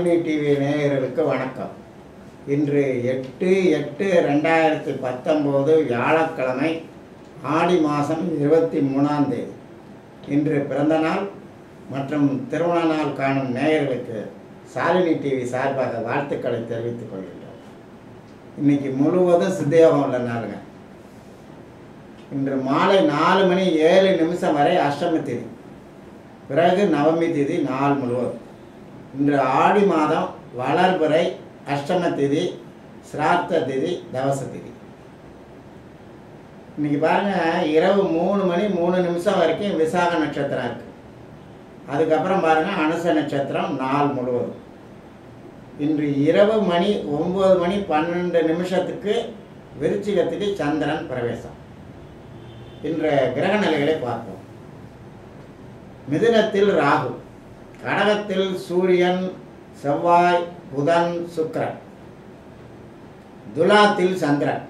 Shalini TV நேயர்களுக்கு வணக்கம் இன்று எட்டு எட்டு ரெண்டாயிரத்தி பத்தொம்போது வியாழக்கிழமை ஆடி மாதம் இருபத்தி மூணாம் தேதி இன்று பிறந்த நாள் மற்றும் திருமண நாள் காணும் நேயர்களுக்கு சாலினி டிவி சார்பாக வாழ்த்துக்களை தெரிவித்துக் கொள்கின்றோம் இன்னைக்கு முழுவதும் சித்தயோகம் உள்ள நாளுங்க இன்று மாலை நாலு மணி ஏழு நிமிஷம் வரை அஷ்டமி திதி பிறகு நவமி திதி நாள் முழுவதும் இன்று ஆடி மாதம் வளர்பிறை அஷ்டம திதி சிரார்த்த திதி தவச திதி இன்னைக்கு பாருங்க இரவு மூணு மணி மூணு நிமிஷம் வரைக்கும் விசாக நட்சத்திரம் இருக்கு அதுக்கப்புறம் பாருங்க அனுச நட்சத்திரம் நாள் முழுவதும் இன்று இரவு மணி ஒம்பது மணி பன்னெண்டு நிமிஷத்துக்கு விருச்சிகத்துக்கு சந்திரன் பிரவேசம் இன்றைய கிரக நிலைகளை பார்ப்போம் மிதுனத்தில் ராகு கடகத்தில் சூரியன் செவ்வாய் புதன் சுக்கிரன் துலாத்தில் சந்திரன்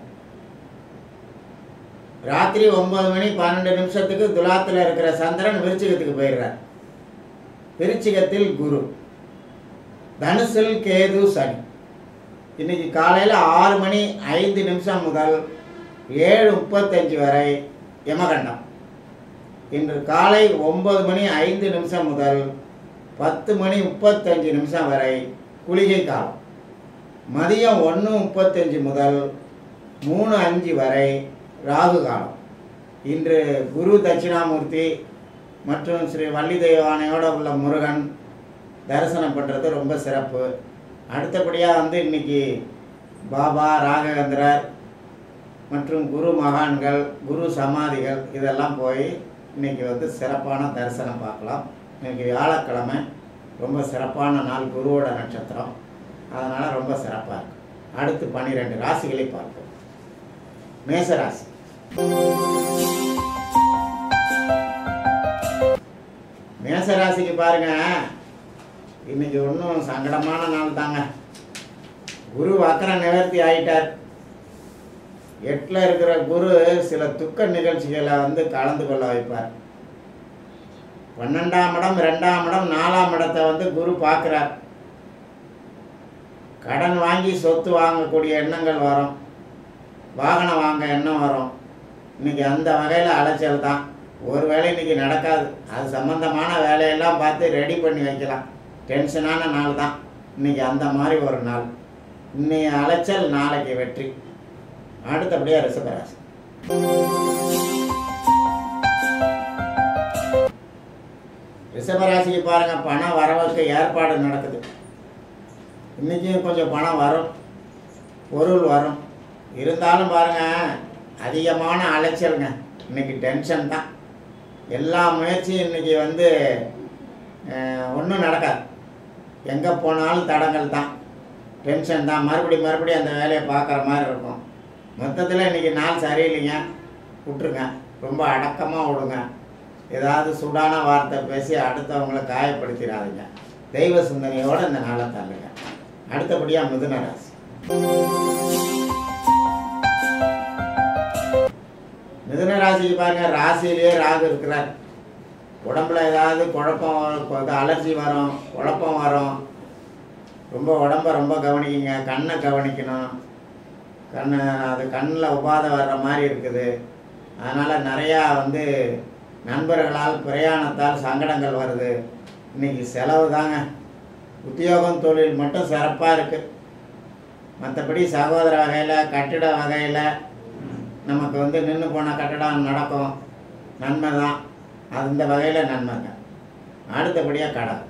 ராத்திரி ஒன்பது மணி பன்னெண்டு நிமிஷத்துக்கு துலாத்தில் இருக்கிற சந்திரன் விருச்சிகத்துக்கு போயிடுறார் விருச்சிகத்தில் குரு தனுசில் கேது சனி இன்னைக்கு காலையில் ஆறு மணி ஐந்து நிமிஷம் முதல் ஏழு முப்பத்தஞ்சு வரை யமகண்டம் இன்று காலை ஒன்பது மணி ஐந்து நிமிஷம் முதல் பத்து மணி முப்பத்தஞ்சு நிமிஷம் வரை குளிகை காலம் மதியம் ஒன்று முப்பத்தஞ்சு முதல் மூணு அஞ்சு வரை ராகு காலம் இன்று குரு தட்சிணாமூர்த்தி மற்றும் ஸ்ரீ வள்ளி தெய்வானையோட உள்ள முருகன் தரிசனம் பண்ணுறது ரொம்ப சிறப்பு அடுத்தபடியாக வந்து இன்னைக்கு பாபா ராகவேந்திரர் மற்றும் குரு மகான்கள் குரு சமாதிகள் இதெல்லாம் போய் இன்னைக்கு வந்து சிறப்பான தரிசனம் பார்க்கலாம் இன்னைக்கு வியாழக்கிழமை ரொம்ப சிறப்பான நாள் குருவோட நட்சத்திரம் அதனால் ரொம்ப சிறப்பாக இருக்கு அடுத்து பன்னிரெண்டு ராசிகளை பார்ப்போம் மேசராசி மேசராசிக்கு பாருங்க இன்னைக்கு ஒன்றும் சங்கடமான நாள் தாங்க குரு வக்கர நிவர்த்தி ஆயிட்டார் எட்டில் இருக்கிற குரு சில துக்க நிகழ்ச்சிகளை வந்து கலந்து கொள்ள வைப்பார் பன்னெண்டாம் இடம் ரெண்டாம் இடம் நாலாம் இடத்தை வந்து குரு பார்க்குறார் கடன் வாங்கி சொத்து வாங்கக்கூடிய எண்ணங்கள் வரும் வாகனம் வாங்க எண்ணம் வரும் இன்னைக்கு அந்த வகையில் அலைச்சல் தான் ஒரு வேலை இன்னைக்கு நடக்காது அது சம்பந்தமான வேலையெல்லாம் பார்த்து ரெடி பண்ணி வைக்கலாம் டென்ஷனான நாள் தான் இன்னைக்கு அந்த மாதிரி ஒரு நாள் இன்னைய அலைச்சல் நாளைக்கு வெற்றி அடுத்தபடியாக ரிஷபராசி ரிஷபராசிக்கு பாருங்க பண வரவுக்கு ஏற்பாடு நடக்குது இன்னைக்கும் கொஞ்சம் பணம் வரும் பொருள் வரும் இருந்தாலும் பாருங்க அதிகமான அலைச்சலுங்க இன்னைக்கு டென்ஷன் தான் எல்லா முயற்சியும் இன்னைக்கு வந்து ஒன்றும் நடக்காது எங்கே போனாலும் தடங்கள் தான் டென்ஷன் தான் மறுபடியும் மறுபடியும் அந்த வேலையை பார்க்குற மாதிரி இருக்கும் மொத்தத்தில் இன்றைக்கி நாள் சரியில்லைங்க விட்ருங்க ரொம்ப அடக்கமாக விடுங்க ஏதாவது சூடான வார்த்தை பேசி அடுத்தவங்களை காயப்படுத்திடாதீங்க தெய்வ சிந்தனையோடு இந்த நாளை தள்ளுங்க அடுத்தபடியாக மிதுன ராசி மிதுன ராசிக்கு பாருங்க ராசியிலேயே ராகு இருக்கிறார் உடம்புல ஏதாவது குழப்பம் வரும், அலர்ஜி வரும் குழப்பம் வரும் ரொம்ப உடம்ப ரொம்ப கவனிக்குங்க கண்ணை கவனிக்கணும் கண்ணு அது கண்ணில் உபாதை வர்ற மாதிரி இருக்குது அதனால் நிறையா வந்து நண்பர்களால் பிரயாணத்தால் சங்கடங்கள் வருது இன்னைக்கு செலவு தாங்க உத்தியோகம் தொழில் மட்டும் சிறப்பாக இருக்குது மற்றபடி சகோதர வகையில் கட்டிட வகையில் நமக்கு வந்து நின்று போன கட்டடம் நடக்கும் நன்மை தான் அந்த வகையில் நன்மைங்க அடுத்தபடியாக கடன்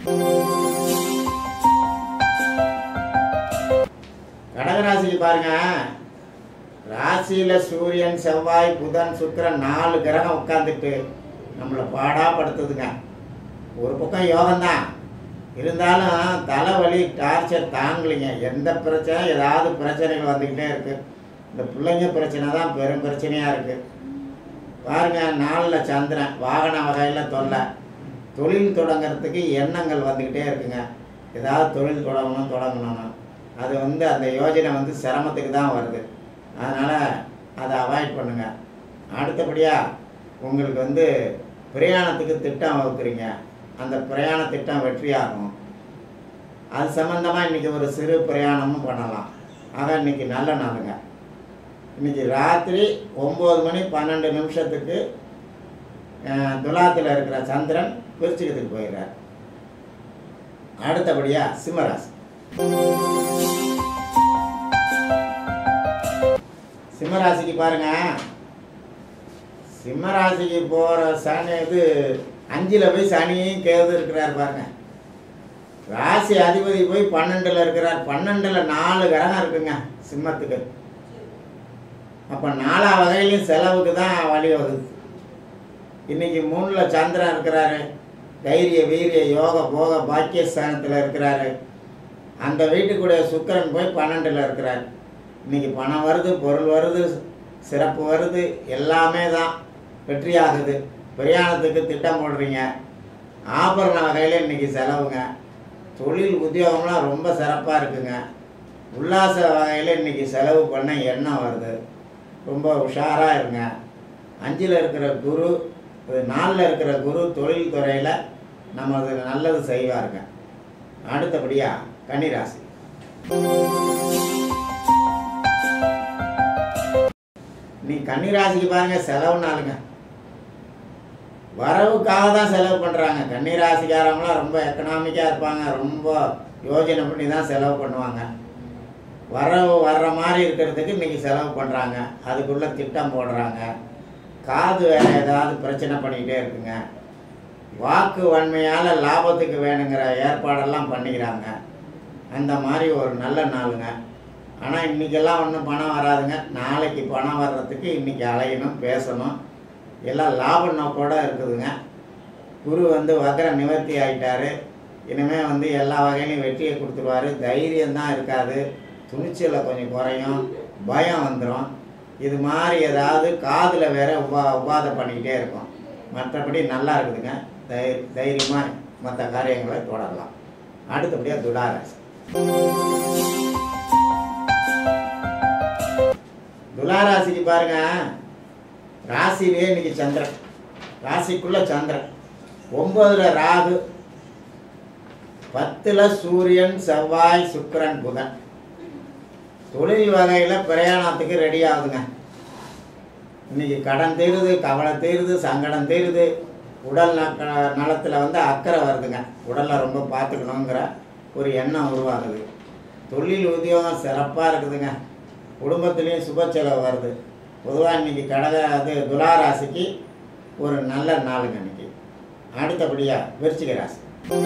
கடகராசிக்கு பாருங்க ராசியில் சூரியன் செவ்வாய் புதன் சுக்கிரன் நாலு கிரகம் உட்காந்துட்டு நம்மளை பாடாப்படுத்துதுங்க ஒரு பக்கம் யோகம்தான் இருந்தாலும் தலைவலி டார்ச்சர் தாங்கலைங்க எந்த பிரச்சனை ஏதாவது பிரச்சனைகள் வந்துக்கிட்டே இருக்குது இந்த பிள்ளைங்க பிரச்சனை தான் பெரும் பிரச்சனையாக இருக்குது பாருங்க நாளில் சந்திரன் வாகன வகையில் தொல்லை தொழில் தொடங்கிறதுக்கு எண்ணங்கள் வந்துக்கிட்டே இருக்குங்க ஏதாவது தொழில் தொடங்கணும் தொடங்கணும்னு அது வந்து அந்த யோஜனை வந்து சிரமத்துக்கு தான் வருது அதனால் அதை அவாய்ட் பண்ணுங்கள் அடுத்தபடியாக உங்களுக்கு வந்து பிரயாணத்துக்கு திட்டம் வகுக்குறீங்க அந்த பிரயாண திட்டம் வெற்றியாகும் அது சம்மந்தமாக இன்றைக்கி ஒரு சிறு பிரயாணமும் பண்ணலாம் ஆக இன்றைக்கி நல்ல நாளுங்க இன்றைக்கி ராத்திரி ஒம்பது மணி பன்னெண்டு நிமிஷத்துக்கு அஹ், துலாத்தில் இருக்கிற சந்திரன் விருச்சிகத்துக்கு போயிடுறார் அடுத்தபடியாக சிம்மராசி சிம்மராசிக்கு பாருங்க சிம்மராசிக்கு போகிற சனி இது அஞ்சில் போய் சனியும் கேது இருக்கிறார் பாருங்க ராசி அதிபதி போய் பன்னெண்டில் இருக்கிறார் பன்னெண்டில் நாலு கிரகம் இருக்குங்க சிம்மத்துக்கு அப்போ நாலா வகையிலையும் செலவுக்கு தான் வழிவகுது இன்னைக்கு மூணில் சந்திரன் இருக்கிறாரு தைரிய வீரிய யோக போக பாக்கியஸ்தானத்தில் இருக்கிறாரு அந்த வீட்டுக்குடைய சுக்கிரன் போய் பன்னெண்டில் இருக்கிறார் இன்னைக்கு பணம் வருது பொருள் வருது சிறப்பு வருது எல்லாமே தான் வெற்றியாகுது பிரயாணத்துக்கு திட்டம் போடுறீங்க ஆபரண வகையில் இன்னைக்கு செலவுங்க தொழில் உத்தியோகம்லாம் ரொம்ப சிறப்பாக இருக்குங்க உல்லாச வகையில் இன்னைக்கு செலவு பண்ண எண்ணம் வருது ரொம்ப உஷாராக இருங்க அஞ்சில் இருக்கிற குரு நாலில் இருக்கிற குரு தொழில் துறையில் நமது நல்லது செய்வாருங்க அடுத்தபடியாக கன்னிராசி நீ கன்னிராசிக்கு பாருங்க செலவு நாளுங்க வரவுக்காக தான் செலவு பண்ணுறாங்க கன்னிராசிக்காரங்களாம் ரொம்ப எக்கனாமிக்காக இருப்பாங்க ரொம்ப யோஜனை பண்ணி தான் செலவு பண்ணுவாங்க வரவு வர்ற மாதிரி இருக்கிறதுக்கு இன்றைக்கி செலவு பண்ணுறாங்க அதுக்குள்ளே திட்டம் போடுறாங்க காது வேற ஏதாவது பிரச்சனை பண்ணிக்கிட்டே இருக்குங்க வாக்கு வன்மையால் லாபத்துக்கு வேணுங்கிற ஏற்பாடெல்லாம் பண்ணிக்கிறாங்க அந்த மாதிரி ஒரு நல்ல நாளுங்க ஆனால் இன்றைக்கெல்லாம் ஒன்றும் பணம் வராதுங்க நாளைக்கு பணம் வர்றதுக்கு இன்றைக்கி அலையணும் பேசணும் எல்லாம் லாப நோக்கோட இருக்குதுங்க குரு வந்து வக்கர நிவர்த்தி ஆயிட்டாரு இனிமேல் வந்து எல்லா வகையிலையும் வெற்றியை கொடுத்துருவாரு தைரியம் தான் இருக்காது துணிச்சலை கொஞ்சம் குறையும் பயம் வந்துடும் இது மாதிரி ஏதாவது காதில் வேற உபா உபாதை பண்ணிக்கிட்டே இருக்கும் மற்றபடி நல்லா இருக்குதுங்க தை தைரியமாக மற்ற காரியங்களை தொடரலாம் அடுத்தபடியாக துளாராசி துளாராசிக்கு பாருங்க ராசியிலே இன்னைக்கு சந்திரன் ராசிக்குள்ள சந்திரன் ஒன்பதுல ராகு பத்துல சூரியன் செவ்வாய் சுக்கிரன் புதன் தொழில் வகையில் பிரயாணத்துக்கு ரெடி ஆகுதுங்க இன்னைக்கு கடன் தீருது கவலை தீருது சங்கடம் தீருது உடல் நக்க- நலத்துல வந்து அக்கறை வருதுங்க உடலை ரொம்ப பார்த்துக்கணுங்கிற ஒரு எண்ணம் உருவாகுது தொழில் உத்தியோகம் சிறப்பாக இருக்குதுங்க குடும்பத்துலேயும் சுப செலவு வருது பொதுவாக இன்னைக்கு கடக அது துளாராசிக்கு ஒரு நல்ல நாளுங்க இன்னைக்கு அடுத்தபடியாக விருச்சிக ராசி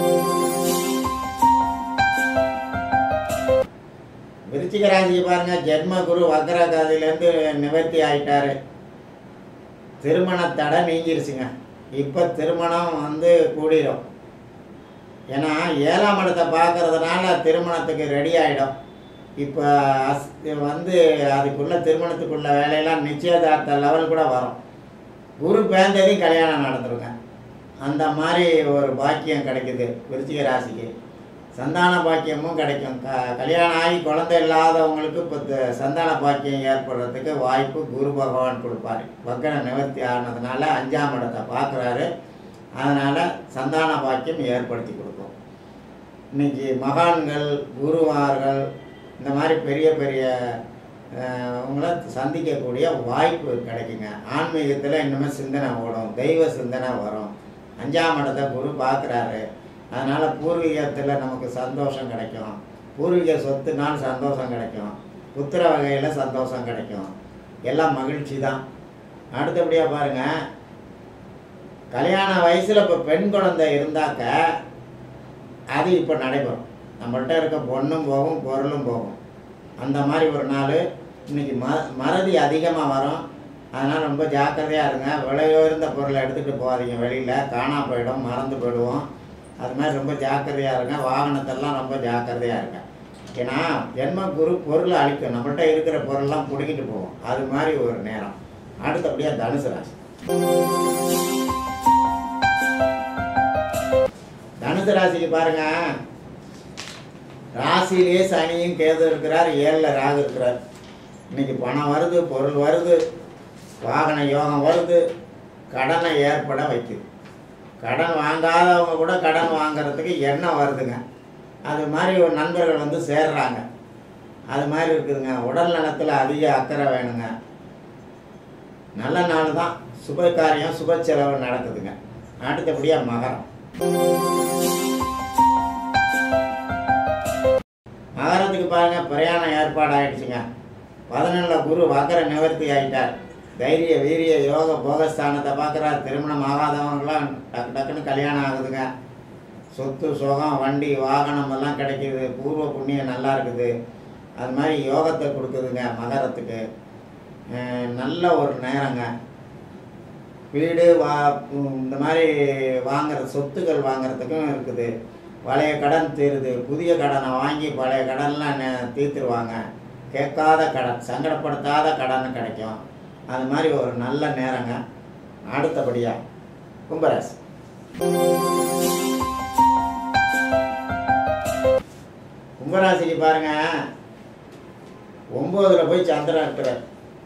விருச்சிக ராசிக்கு பாருங்க ஜென்ம குரு வக்ரகாதிலேருந்து நிவர்த்தி ஆயிட்டாரு திருமண தடை நீங்கிருச்சுங்க இப்போ திருமணம் வந்து கூடிரும் ஏன்னா ஏழாம் இடத்தை பார்க்கறதுனால திருமணத்துக்கு ரெடி ஆகிடும் இப்போ அஸ் வந்து அதுக்குள்ள திருமணத்துக்குள்ள வேலையெல்லாம் நிச்சயதார்த்த லெவல் கூட வரும் குரு பேந்ததையும் கல்யாணம் நடந்துருங்க அந்த மாதிரி ஒரு பாக்கியம் கிடைக்குது விருச்சிக ராசிக்கு சந்தான பாக்கியமும் கிடைக்கும் க கல்யாணம் ஆகி குழந்தை இல்லாதவங்களுக்கு இப்போ த- சந்தான பாக்கியம் ஏற்படுறதுக்கு வாய்ப்பு குரு பகவான் கொடுப்பாரு வக்கர நிவர்த்தி ஆனதுனால அஞ்சாம் இடத்தை பார்க்குறாரு அதனால் சந்தான பாக்கியம் ஏற்படுத்தி கொடுக்கும் இன்னைக்கு மகான்கள் குருவார்கள் இந்த மாதிரி பெரிய பெரிய அஹ், உங்களை சந்திக்கக்கூடிய வாய்ப்பு கிடைக்குங்க ஆன்மீகத்தில் இன்னுமே சிந்தனை ஓடும் தெய்வ சிந்தனை வரும் அஞ்சாம் இடத்தை குரு பார்க்குறாரு அதனால் பூர்வீகத்தில் நமக்கு சந்தோஷம் கிடைக்கும் பூர்வீக சொத்துனால் சந்தோஷம் கிடைக்கும் புத்திர வகையில் சந்தோஷம் கிடைக்கும் எல்லாம் மகிழ்ச்சி தான் அடுத்தபடியாக பாருங்கள் கல்யாண வயசில் இப்போ பெண் குழந்தை இருந்தாக்க அது இப்போ நடைபெறும் நம்மள்ட்ட இருக்க பொண்ணும் போகும் பொருளும் போகும் அந்த மாதிரி ஒரு நாள் இன்னைக்கு ம மறதி அதிகமாக வரும் அதனால் ரொம்ப ஜாக்கிரதையாக இருங்க விலையுயர்ந்த பொருளை எடுத்துகிட்டு போகாதீங்க வெளியில் காணா போயிடும் மறந்து போயிடுவோம் அது மாதிரி ரொம்ப ஜாக்கிரதையாக இருங்க வாகனத்தெல்லாம் ரொம்ப ஜாக்கிரதையாக இருங்க ஏன்னா ஜென்ம குரு பொருளை அழிக்கும் நம்மள்ட்ட இருக்கிற பொருள்லாம் பிடிக்கிட்டு போகும் அது மாதிரி ஒரு நேரம் அடுத்தபடியாக தனுசு ராசி தனுசு ராசிக்கு பாருங்க ராசியிலேயே சனியும் கேது இருக்கிறார் ஏழில் ராகு இருக்கிறார் இன்னைக்கு பணம் வருது பொருள் வருது வாகன யோகம் வருது கடனை ஏற்பட வைக்குது கடன் வாங்காதவங்க கூட கடன் வாங்குறதுக்கு எண்ணம் வருதுங்க அது மாதிரி ஒரு நண்பர்கள் வந்து சேர்றாங்க அது மாதிரி இருக்குதுங்க உடல் நலத்தில் அதிக அக்கறை வேணுங்க நல்ல நாள் தான் சுப காரியம் சுப செலவு நடக்குதுங்க அடுத்தபடியாக மகரம் மகரத்துக்கு பாருங்க பிரயாணம் ஏற்பாடு ஆயிடுச்சுங்க பதினொன்றில் குரு வக்கர நிவர்த்தி ஆயிட்டார் தைரிய வீரிய யோக போகஸ்தானத்தை பார்க்குறார் திருமணம் ஆகாதவங்களாம் டக்கு டக்குன்னு கல்யாணம் ஆகுதுங்க சொத்து சுகம் வண்டி வாகனம் எல்லாம் கிடைக்கிது பூர்வ புண்ணியம் நல்லா இருக்குது அது மாதிரி யோகத்தை கொடுக்குதுங்க மகரத்துக்கு அஹ் நல்ல ஒரு நேரங்க வீடு வா இந்த மாதிரி வாங்குற சொத்துக்கள் வாங்குறதுக்கும் இருக்குது பழைய கடன் தீருது புதிய கடனை வாங்கி பழைய கடன்லாம் நெ- தீர்த்துருவாங்க கேட்காத கடன் சங்கடப்படுத்தாத கடன் கிடைக்கும் அது மாதிரி ஒரு நல்ல நேரங்க அடுத்தபடியாக கும்பராசி கும்பராசிக்கு பாருங்க ஒம்போதுல போய் சந்திரன் இருக்கிறார்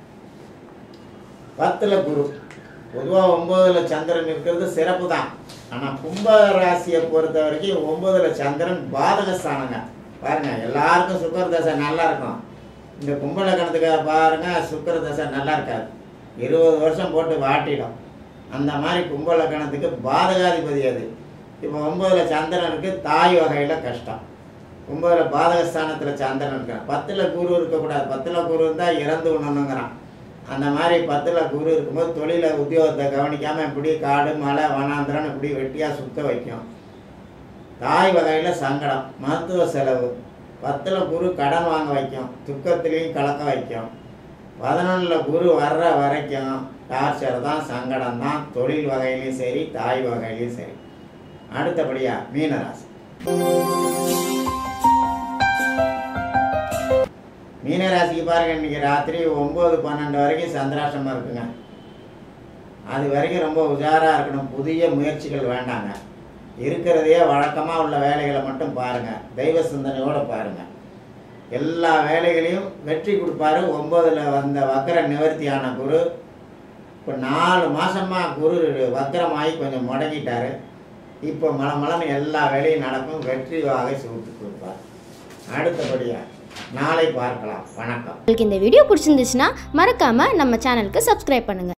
பத்துல குரு பொதுவாக ஒம்போதுல சந்திரன் இருக்கிறது சிறப்பு தான் ஆனால் கும்ப ராசியை பொறுத்த வரைக்கும் ஒம்போதுல சந்திரன் பாதக ஸ்தானங்க பாருங்க எல்லாருக்கும் சுக்கர தசை நல்லா இருக்கும் இந்த கும்ப லக்கணத்துக்கு பாருங்க சுக்கர தசை நல்லா இருக்காது இருபது வருஷம் போட்டு வாட்டிடும் அந்த மாதிரி கும்ப லக்கணத்துக்கு பாதகாதிபதி அது இப்போ ஒம்போதுல சந்திரன் இருக்கு தாய் வகையில் கஷ்டம் ஒன்பதுல பாதகஸ்தானத்தில் சந்திரன் இருக்கிறான் பத்தில் குரு இருக்கக்கூடாது பத்தில் குரு இருந்தால் இறந்து விடணுங்கிறான் அந்த மாதிரி பத்தில் குரு இருக்கும்போது தொழிலை உத்தியோகத்தை கவனிக்காமல் இப்படி காடு மலை வனாந்திரன் இப்படி வெட்டியாக சுத்த வைக்கும் தாய் வகையில் சங்கடம் மருத்துவ செலவு பத்தில் குரு கடன் வாங்க வைக்கும் துக்கத்துலேயும் கலக்க வைக்கும் பதினொன்றில் குரு வர்ற வரைக்கும் டார்ச்சர் தான் சங்கடம் தான் தொழில் வகையிலையும் சரி தாய் வகையிலையும் சரி அடுத்தபடியாக மீனராசி மீனராசிக்கு பாருங்க இன்னைக்கு ராத்திரி ஒம்பது பன்னெண்டு வரைக்கும் சந்திராஷ்டமம் இருக்குங்க அது வரைக்கும் ரொம்ப உஜாராக இருக்கணும் புதிய முயற்சிகள் வேண்டாங்க இருக்கிறதையே வழக்கமாக உள்ள வேலைகளை மட்டும் பாருங்க தெய்வ சிந்தனையோடு பாருங்க எல்லா வேலைகளையும் வெற்றி கொடுப்பாரு ஒம்போதில் வந்த வக்கர நிவர்த்தியான குரு இப்போ நாலு மாசமாக குரு வக்கரமாகி கொஞ்சம் முடங்கிட்டாரு இப்போ மலமலன்னு எல்லா வேலையும் நடக்கும் வெற்றி வாகை சூட்டு கொடுப்பார் அடுத்தபடியாக நாளை பார்க்கலாம் வணக்கம் உங்களுக்கு இந்த வீடியோ பிடிச்சிருந்துச்சுன்னா மறக்காமல் நம்ம சேனலுக்கு சப்ஸ்கிரைப் பண்ணுங்கள்